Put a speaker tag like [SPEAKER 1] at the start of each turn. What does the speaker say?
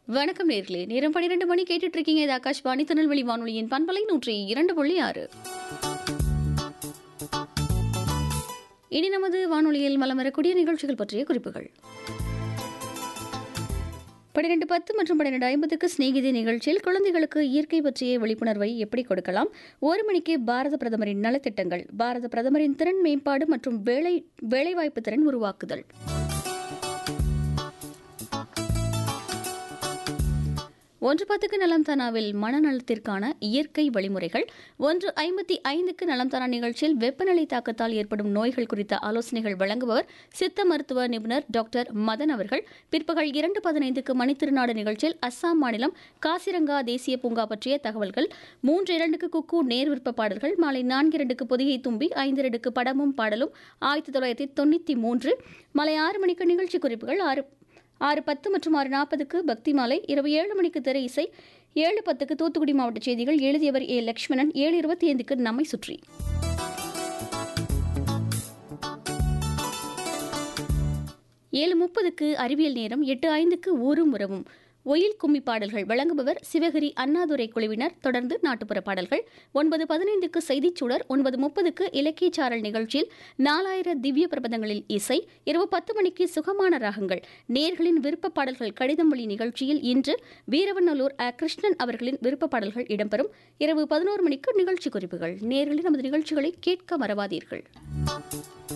[SPEAKER 1] வணக்கம் நேர்களே நேரம் பன்னிரெண்டு மணி கேட்டுட்டு இருக்கீங்க இது ஆகாஷ்வாணி திருநெல்வேலி வானொலியின் பண்பலை நூற்றி இரண்டு புள்ளி ஆறு இனி நமது வானொலியில் மலம் வரக்கூடிய நிகழ்ச்சிகள் பற்றிய குறிப்புகள் பன்னிரெண்டு பத்து மற்றும் பன்னிரெண்டு ஐம்பதுக்கு சிநேகிதி நிகழ்ச்சியில் குழந்தைகளுக்கு இயற்கை பற்றிய விழிப்புணர்வை எப்படி கொடுக்கலாம் ஒரு மணிக்கு பாரத பிரதமரின் நலத்திட்டங்கள் பாரத பிரதமரின் திறன் மேம்பாடு மற்றும் வேலை வேலைவாய்ப்பு திறன் உருவாக்குதல் ஒன்று பத்துக்கு நலம் தானாவில் மனநலத்திற்கான இயற்கை வழிமுறைகள் ஒன்று ஐம்பத்தி ஐந்துக்கு நலம் தானா நிகழ்ச்சியில் வெப்பநிலை தாக்கத்தால் ஏற்படும் நோய்கள் குறித்த ஆலோசனைகள் வழங்குபவர் சித்த மருத்துவ நிபுணர் டாக்டர் மதன் அவர்கள் பிற்பகல் இரண்டு பதினைந்துக்கு மணித்திருநாடு நிகழ்ச்சியில் அஸ்ஸாம் மாநிலம் காசிரங்கா தேசிய பூங்கா பற்றிய தகவல்கள் மூன்று இரண்டுக்கு குக்கு நேர் விருப்ப பாடல்கள் மாலை நான்கு இரண்டுக்கு பொதிகை தும்பி ஐந்து இரண்டுக்கு படமும் பாடலும் ஆயிரத்தி தொள்ளாயிரத்தி தொண்ணூற்றி மூன்று மாலை ஆறு மணிக்கு நிகழ்ச்சி குறிப்புகள் ஆறு ஆறு பத்து மற்றும் ஆறு நாற்பதுக்கு பக்தி மாலை இரவு ஏழு மணிக்கு திரை இசை ஏழு பத்துக்கு தூத்துக்குடி மாவட்ட செய்திகள் எழுதியவர் ஏ லட்சுமணன் ஏழு இருபத்தி ஐந்துக்கு நம்மை சுற்றி ஏழு முப்பதுக்கு அறிவியல் நேரம் எட்டு ஐந்துக்கு ஊரும் உறவும் ஒயில் கும்மி பாடல்கள் வழங்குபவர் சிவகிரி அண்ணாதுரை குழுவினர் தொடர்ந்து நாட்டுப்புற பாடல்கள் ஒன்பது பதினைந்துக்கு செய்திச் சுடர் ஒன்பது முப்பதுக்கு இலக்கிய சாரல் நிகழ்ச்சியில் நாலாயிர திவ்ய பிரபந்தங்களில் இசை இரவு பத்து மணிக்கு சுகமான ராகங்கள் நேர்களின் விருப்ப பாடல்கள் கடிதம் வழி நிகழ்ச்சியில் இன்று வீரவநல்லூர் அ கிருஷ்ணன் அவர்களின் விருப்ப பாடல்கள் இடம்பெறும் இரவு பதினோரு மணிக்கு நிகழ்ச்சி குறிப்புகள் நேர்களின் நமது நிகழ்ச்சிகளை கேட்க மறவாதீர்கள்